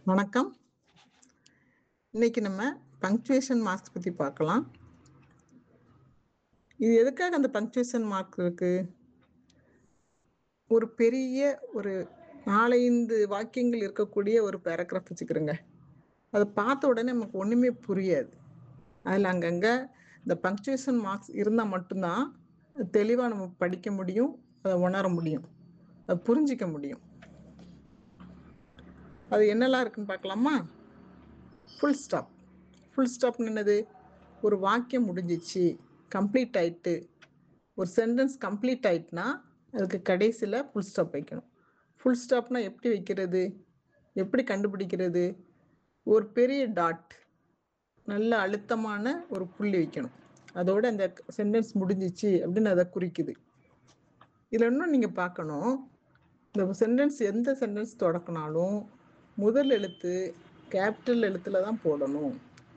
வணக்கம் இன்னைக்கு நம்ம பங்க்சுவேஷன் மார்க்ஸ் பத்தி பார்க்கலாம் இது எதுக்காக அந்த பங்க்சுவேஷன் மார்க் இருக்கு ஒரு பெரிய ஒரு நாலஞ்சு வாக்கியங்கள் இருக்கக்கூடிய ஒரு பேராகிராஃப் வச்சுக்கிறோங்க அதை பார்த்த உடனே நமக்கு ஒண்ணுமே புரியாது அதில் அங்கங்க இந்த பங்க்சுவேஷன் மார்க்ஸ் இருந்தால் மட்டும்தான் தெளிவாக நம்ம படிக்க முடியும் அதை உணர முடியும் அதை புரிஞ்சிக்க முடியும் அது என்னெல்லாம் இருக்குன்னு பார்க்கலாமா ஃபுல் ஸ்டாப் ஃபுல் ஸ்டாப்னு என்னது ஒரு வாக்கியம் முடிஞ்சிச்சு கம்ப்ளீட் ஆயிட்டு ஒரு சென்டென்ஸ் கம்ப்ளீட் ஆயிட்டுனா அதுக்கு கடைசியில் ஃபுல் ஸ்டாப் வைக்கணும் ஃபுல் ஸ்டாப்னா எப்படி வைக்கிறது எப்படி கண்டுபிடிக்கிறது ஒரு பெரிய டாட் நல்ல அழுத்தமான ஒரு புள்ளி வைக்கணும் அதோட அந்த சென்டென்ஸ் முடிஞ்சிச்சு அப்படின்னு அதை குறிக்குது இதில் இன்னும் நீங்கள் பார்க்கணும் இந்த சென்டென்ஸ் எந்த சென்டென்ஸ் தொடக்கினாலும் முதல் எழுத்து கேபிட்டல் எழுத்துல தான் போடணும்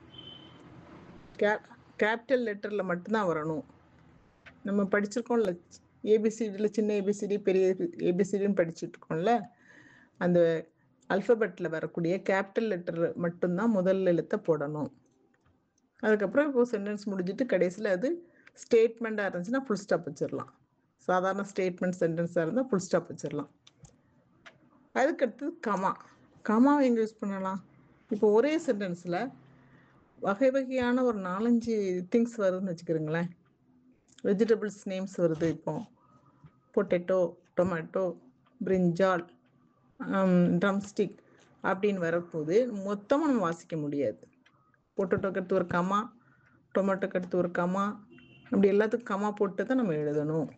கேபிட்டல் லெட்டரில் மட்டும்தான் வரணும் நம்ம படிச்சிருக்கோம்ல ஏபிசிடியில் சின்ன ஏபிசிடி பெரிய ஏபிசிடின்னு படிச்சுட்டு இருக்கோம்ல அந்த அல்ஃபபெட்டில் வரக்கூடிய கேபிட்டல் லெட்டர் மட்டும்தான் முதல் எழுத்தை போடணும் அதுக்கப்புறம் இப்போ சென்டென்ஸ் முடிஞ்சிட்டு கடைசியில் அது ஸ்டேட்மெண்ட்டாக இருந்துச்சுன்னா ஃபுல் ஸ்டாப் வச்சிடலாம் சாதாரண ஸ்டேட்மெண்ட் சென்டென்ஸாக இருந்தால் ஃபுல் ஸ்டாப் வச்சிடலாம் அதுக்கடுத்தது கமா கமாவை எங்கே யூஸ் பண்ணலாம் இப்போ ஒரே சென்டென்ஸில் வகை வகையான ஒரு நாலஞ்சு திங்ஸ் வருதுன்னு வச்சுக்கிறோங்களேன் வெஜிடபிள்ஸ் நேம்ஸ் வருது இப்போ பொட்டேட்டோ டொமேட்டோ பிரிஞ்சால் ட்ரம்ஸ்டிக் அப்படின்னு வரப்போது மொத்தமாக நம்ம வாசிக்க முடியாது பொட்டேட்டோக்கு அடுத்து ஒரு கமா டொமேட்டோக்கு அடுத்து ஒரு கமா அப்படி எல்லாத்துக்கும் கமா போட்டு தான் நம்ம எழுதணும்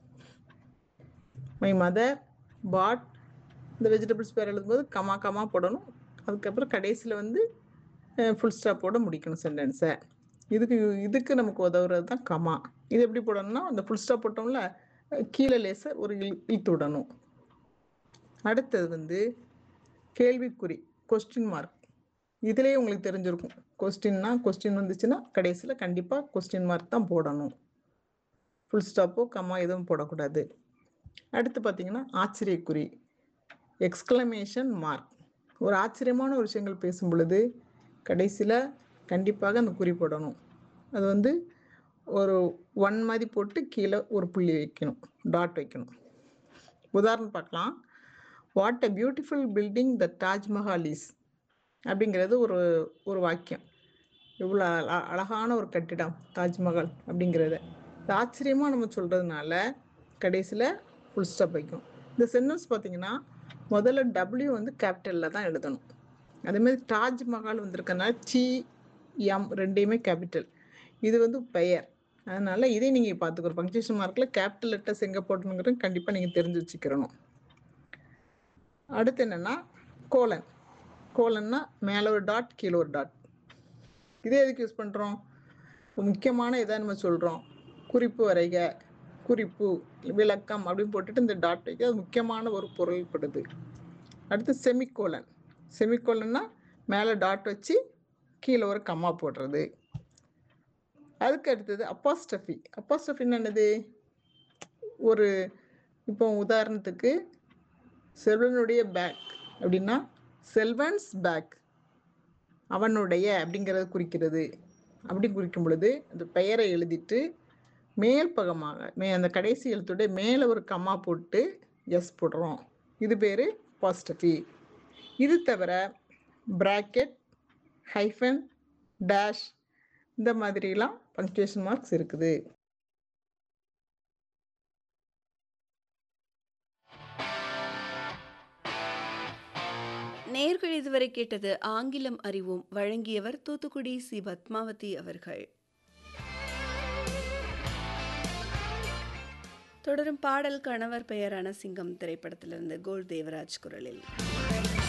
மை மதர் பாட் இந்த வெஜிடபிள்ஸ் பேர் எழுதும்போது கமா கமா போடணும் அதுக்கப்புறம் கடைசியில் வந்து ஃபுல் ஸ்டாப்போட முடிக்கணும் சென்டென்ஸை இதுக்கு இதுக்கு நமக்கு உதவுறது தான் கமா இது எப்படி போடணும்னா அந்த ஃபுல் ஸ்டாப் போட்டோம்ல கீழே லேசர் ஒரு இழு இழுத்து விடணும் அடுத்தது வந்து கேள்விக்குறி கொஸ்டின் மார்க் இதுலேயே உங்களுக்கு தெரிஞ்சிருக்கும் கொஸ்டின்னா கொஸ்டின் வந்துச்சுன்னா கடைசியில் கண்டிப்பாக கொஸ்டின் மார்க் தான் போடணும் ஃபுல் ஸ்டாப்போ கம்மா எதுவும் போடக்கூடாது அடுத்து பார்த்தீங்கன்னா ஆச்சரியக்குறி எக்ஸ்கிளமேஷன் மார்க் ஒரு ஆச்சரியமான ஒரு விஷயங்கள் பேசும் பொழுது கடைசியில் கண்டிப்பாக அந்த குறி போடணும் அது வந்து ஒரு ஒன் மாதிரி போட்டு கீழே ஒரு புள்ளி வைக்கணும் டாட் வைக்கணும் உதாரணம் பார்க்கலாம் what a beautiful building the Taj Mahal is அப்படிங்கிறது ஒரு ஒரு வாக்கியம் இவ்வளோ அழகான ஒரு கட்டிடம் தாஜ்மஹால் அப்படிங்கிறத இது ஆச்சரியமாக நம்ம சொல்கிறதுனால கடைசியில் ஃபுல் ஸ்டாப் வைக்கும் இந்த சென்டென்ஸ் பார்த்தீங்கன்னா முதல்ல டபிள்யூ வந்து கேபிட்டலில் தான் எழுதணும் அதேமாதிரி தாஜ்மஹால் வந்திருக்கனால சி எம் ரெண்டையுமே கேபிட்டல் இது வந்து பெயர் அதனால் இதை நீங்கள் பார்த்துக்கணும் பங்க்சுவேஷன் மார்க்கில் கேபிட்டல் லெட்டர்ஸ் எங்கே போடணுங்கிறது கண்டிப்பாக நீங்கள் தெரிஞ்சு வச்சுக்கிறணும் அடுத்து என்னென்னா கோலன் கோலன்னா மேலே ஒரு டாட் கீழே ஒரு டாட் இதே எதுக்கு யூஸ் பண்ணுறோம் முக்கியமான இதை நம்ம சொல்கிறோம் குறிப்பு வரைக குறிப்பு விளக்கம் அப்படின்னு போட்டுட்டு இந்த டாட் வைக்க அது முக்கியமான ஒரு பொருள்படுது அடுத்து செமிகோலன் செமிகோலன்னா மேலே டாட் வச்சு கீழே ஒரு கம்மா போடுறது அதுக்கு அடுத்தது அப்பாஸ்டஃபி அப்பாஸ்டஃபின்னு என்னது ஒரு இப்போ உதாரணத்துக்கு செல்வனுடைய பேக் அப்படின்னா செல்வன்ஸ் பேக் அவனுடைய அப்படிங்கிறத குறிக்கிறது அப்படி குறிக்கும் பொழுது அந்த பெயரை எழுதிட்டு மேல் பகமாக மே அந்த கடைசி எழுத்துடைய மேலே ஒரு கம்மா போட்டு எஸ் போடுறோம் இது பேர் பாஸ்டஃபி இது தவிர ப்ராக்கெட் ஹைஃபன் டேஷ் இந்த மாதிரிலாம் பங்க்சுவேஷன் மார்க்ஸ் இருக்குது நேர்கள் இதுவரை கேட்டது ஆங்கிலம் அறிவோம் வழங்கியவர் தூத்துக்குடி சி பத்மாவதி அவர்கள் தொடரும் பாடல் கணவர் பெயரான சிங்கம் திரைப்படத்திலிருந்து கோல் தேவராஜ் குரலில்